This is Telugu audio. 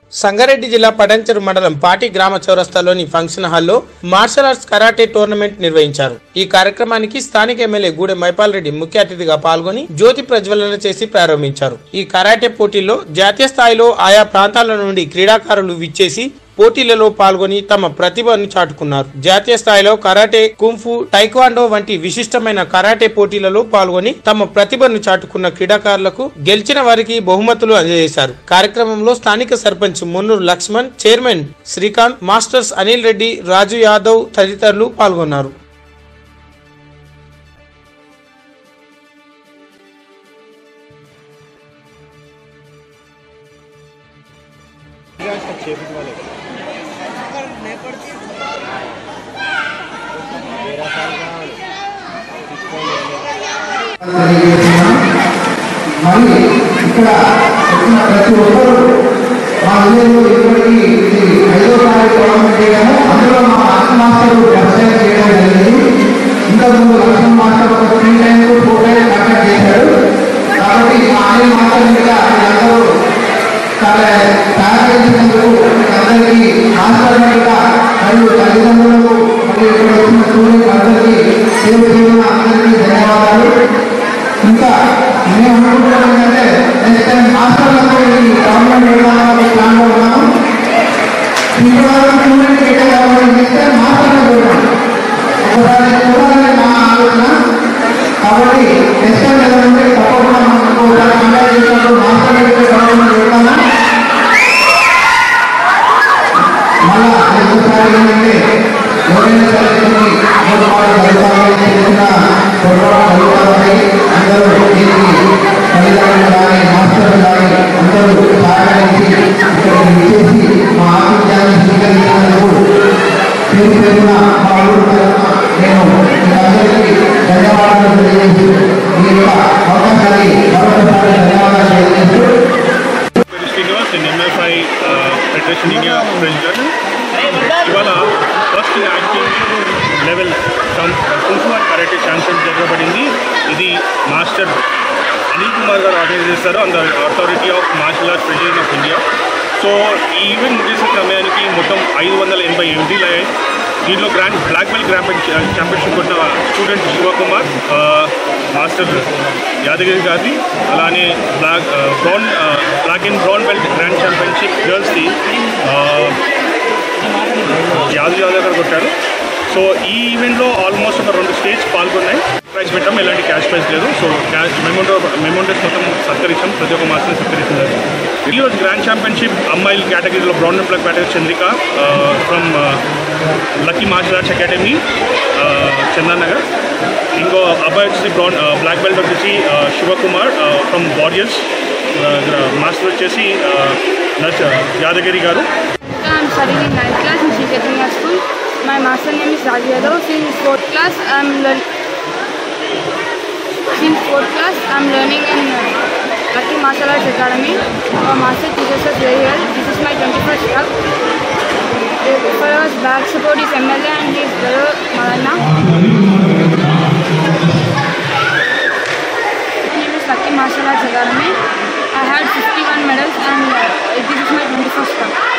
సంగారెడ్డి జిల్లా పడంచెరు మండలం పాటి గ్రామ చౌరస్తాలోని ఫంక్షన్ హాల్లో మార్షల్ ఆర్ట్స్ కరాటే టోర్నమెంట్ నిర్వహించారు ఈ కార్యక్రమానికి స్థానిక ఎమ్మెల్యే గూడె మైపాల్ రెడ్డి ముఖ్య అతిథిగా పాల్గొని జ్యోతి ప్రజ్వలన చేసి ప్రారంభించారు ఈ కరాటే పోటీల్లో జాతీయ స్థాయిలో ఆయా ప్రాంతాల నుండి క్రీడాకారులు విచ్చేసి పోటీలలో పాల్గొని తమ ప్రతిభను చాటుకున్నారు జాతీయ స్థాయిలో కరాటే కుంఫు టైక్వాండో వంటి విశిష్టమైన కరాటే పోటీలలో పాల్గొని తమ ప్రతిభను చాటుకున్న క్రీడాకారులకు గెలిచిన వారికి బహుమతులు అందజేశారు కార్యక్రమంలో స్థానిక సర్పంచ్ మున్నూరు లక్ష్మణ్ చైర్మన్ శ్రీకాంత్ మాస్టర్స్ అనిల్ రెడ్డి రాజు యాదవ్ తదితరులు పాల్గొన్నారు తెలియజేస్తున్నాం మరి ఇక్కడ వచ్చిన ప్రతి ఒక్కరూ మా విలేజ్లో ఇప్పటికీ ఇది ఐదో తారీఖు టోర్నమెంట్ చేయడము అందులో మా లక్ష్మణ్ మాస్టర్ వ్యవసాయం చేయడం జరిగింది ఇంతకుముందు లక్ష్మణ్ మాస్టర్ ఒక three times four times conduct చేశాడు కాబట్టి మా అనిల్ మాస్టర్ మీద అందరూ చాలా సహకరించినందుకు అందరికీ మాస్టర్ మీద మరియు తల్లిదండ్రులకు మరియు ఇక్కడ వచ్చిన స్టూడెంట్స్ అందరికీ సేవ చేయడం అందరికీ ధన్యవాదాలు ఇంకా మేము అనుకుంటున్నాం ఏంటంటే నెక్స్ట్ టైం మాస్టర్లతో ఈ గవర్నమెంట్ నిర్మాణాలకు ప్లాన్లో ఉన్నాము ఇంకోసారి స్టూడెంట్ పెట్టే గవర్నమెంట్ చేస్తే మాస్టర్లు చూడడం ఒకసారి చూడాలని మా ఆలోచన కాబట్టి నెక్స్ట్ టైం ఏదంటే తప్పకుండా మనం ఇంకోసారి కండక్ట్ చేసినప్పుడు మాస్టర్లు పెట్టే గవర్నమెంట్ చూడతాము మళ్ళా ఇంకోసారి ఏంటంటే ఎవరైనా సరే కొన్ని పొరపాటు జరుగుతాయి చిన్న పొరపాటు జరుగుతాయి అందరూ దీనికి తల్లిదండ్రులు కానీ మాస్టర్లు కానీ అందరూ సహకరించి ఇక్కడికి విచ్చేసి మా ఆతిథ్యాన్ని స్వీకరించినందుకు పేరు పేరున మా ఊరు తరఫున నేను మీ అందరికీ ధన్యవాదాలు తెలియజేస్తూ మీ యొక్క అవకాశాన్ని మరొకసారి ధన్యవాదాలు తెలియజేస్తూ శ్రీనివాస్ నేను ఎంఎఫ్ఐ ఫెడరేషన్ ఇండియా ప్రెసిడెంట్ ఇవాళ first ranking level kung fu and karate champion జరగబడింది ఇది మాస్టర్ అనిల్ కుమార్ గారు ఆర్గనైజ్ చేస్తారు and authority of martial arts federation of India so ఈ ఈవెంట్ ముగిసే సమయానికి మొత్తం ఐదు వందల ఎనభై ఎంట్రీలు అయ్యాయి దీంట్లో grand black belt grand championship కొట్టిన స్టూడెంట్ శివకుమార్ ఆ, మాస్టర్ యాదగిరి గారి అలానే బ్లాక్ ఆ, బ్రౌన్ ఆ, black and brown belt grand championship గర్ల్స్ది ఆ, యాదవ్ యాదవ్ గారు కొట్టారు సో ఈ ఈవెంట్లో ఆల్మోస్ట్ ఒక రెండు స్టేజ్ పాల్గొన్నాయి ప్రైజ్ పెట్టాం ఎలాంటి క్యాష్ ప్రైజ్ లేదు సో క్యాష్ మెమోండో మెమోండోస్ మొత్తం సత్కరించాం ప్రతి ఒక్క మాస్టర్ని సత్కరించారు ఈరోజు గ్రాండ్ ఛాంపియన్షిప్ అమ్మాయిల కేటగిరీలో brown and black category Chandrika from lucky martial arts academy Chandan Nagar ఇంకో అబ్బాయి వచ్చేసి బ్రౌన్ బ్లాక్ బెల్ట్ వచ్చేసి ఆ, శివకుమార్ ఫ్రమ్ వారియర్స్ మాస్టర్ వచ్చేసి ఆ, నచ యాదగిరి గారు I'm studying in ninth class in Sri Chaitanya School. My master name is Raj Yadav. Since fourth class, I'm learn. Since fourth class, I'm learning in uh, Lucky Martial Arts Academy. Our master teaches us very well. This is my 21st club. For us, back support is MLA and his brother Malana. My name is Lucky Martial Arts Academy. I had 51 medals and uh, this is my 21st cup.